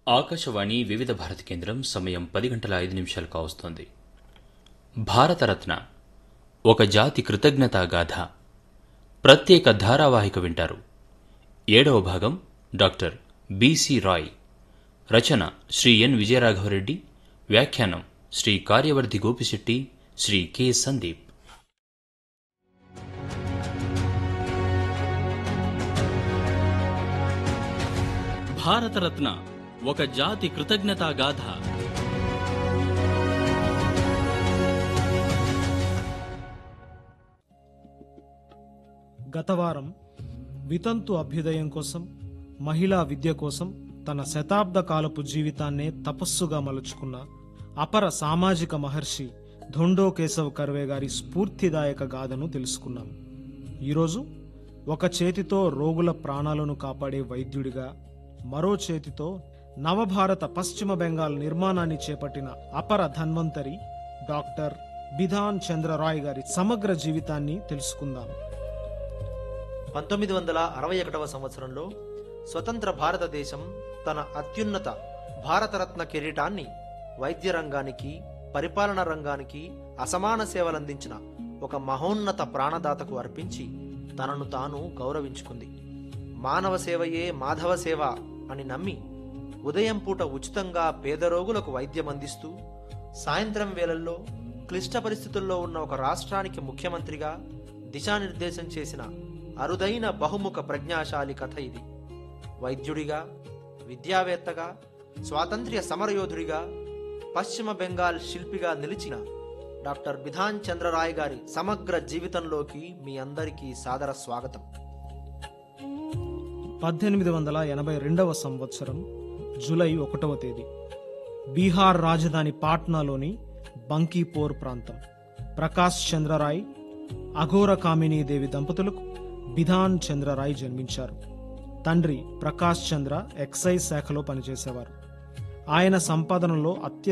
ఆకాశవాణి వివిధ భారతి కేంద్రం సమయం పది గంటల ఐదు నిమిషాలు కావస్తోంది భారతరత్న ఒక జాతి కృతజ్ఞతా గాథ ప్రత్యేక ధారావాహిక వింటారు ఏడవ భాగం డాక్టర్ బిసి రాయ్ రచన శ్రీ ఎన్ విజయరాఘవరెడ్డి వ్యాఖ్యానం శ్రీ కార్యవర్ధి గోపిశెట్టి శ్రీ కె సందీప్ భారతరత్న ఒక జాతి కృతజ్ఞతా గాథ గత వారం వితంతు అభ్యుదయం కోసం మహిళా విద్య కోసం తన శతాబ్ద కాలపు జీవితాన్నే తపస్సుగా మలుచుకున్న అపర సామాజిక మహర్షి ధొండో కేశవ్ కర్వే గారి స్ఫూర్తిదాయక గాథను తెలుసుకున్నాం ఈరోజు ఒక చేతితో రోగుల ప్రాణాలను కాపాడే వైద్యుడిగా మరో చేతితో నవభారత పశ్చిమ బెంగాల్ నిర్మాణాన్ని చేపట్టిన అపర ధన్వంతరి డాక్టర్ బిధాన్ చంద్ర రాయ్ గారి సమగ్ర జీవితాన్ని తెలుసుకుందాం పంతొమ్మిది వందల అరవై ఒకటవ సంవత్సరంలో స్వతంత్ర భారతదేశం తన అత్యున్నత భారతరత్న కిరీటాన్ని వైద్య రంగానికి పరిపాలన రంగానికి అసమాన సేవలందించిన ఒక మహోన్నత ప్రాణదాతకు అర్పించి తనను తాను గౌరవించుకుంది మానవ సేవయే మాధవ సేవ అని నమ్మి ఉదయం పూట ఉచితంగా పేద రోగులకు వైద్యం అందిస్తూ సాయంత్రం వేళల్లో క్లిష్ట పరిస్థితుల్లో ఉన్న ఒక రాష్ట్రానికి ముఖ్యమంత్రిగా దిశానిర్దేశం చేసిన అరుదైన బహుముఖ ప్రజ్ఞాశాలి కథ ఇది వైద్యుడిగా విద్యావేత్తగా స్వాతంత్ర్య సమరయోధుడిగా పశ్చిమ బెంగాల్ శిల్పిగా నిలిచిన డాక్టర్ బిధాన్ చంద్రరాయ్ గారి సమగ్ర జీవితంలోకి మీ అందరికీ సాదర స్వాగతం పద్దెనిమిది వందల ఎనభై రెండవ సంవత్సరం జూలై ఒకటవ తేదీ బీహార్ రాజధాని పాట్నాలోని బంకీపోర్ ప్రాంతం ప్రకాష్ చంద్రరాయ్ అఘోర కామినీదేవి దంపతులకు బిధాన్ చంద్రరాయ్ జన్మించారు తండ్రి ప్రకాష్ చంద్ర ఎక్సైజ్ శాఖలో పనిచేసేవారు ఆయన సంపాదనలో అత్య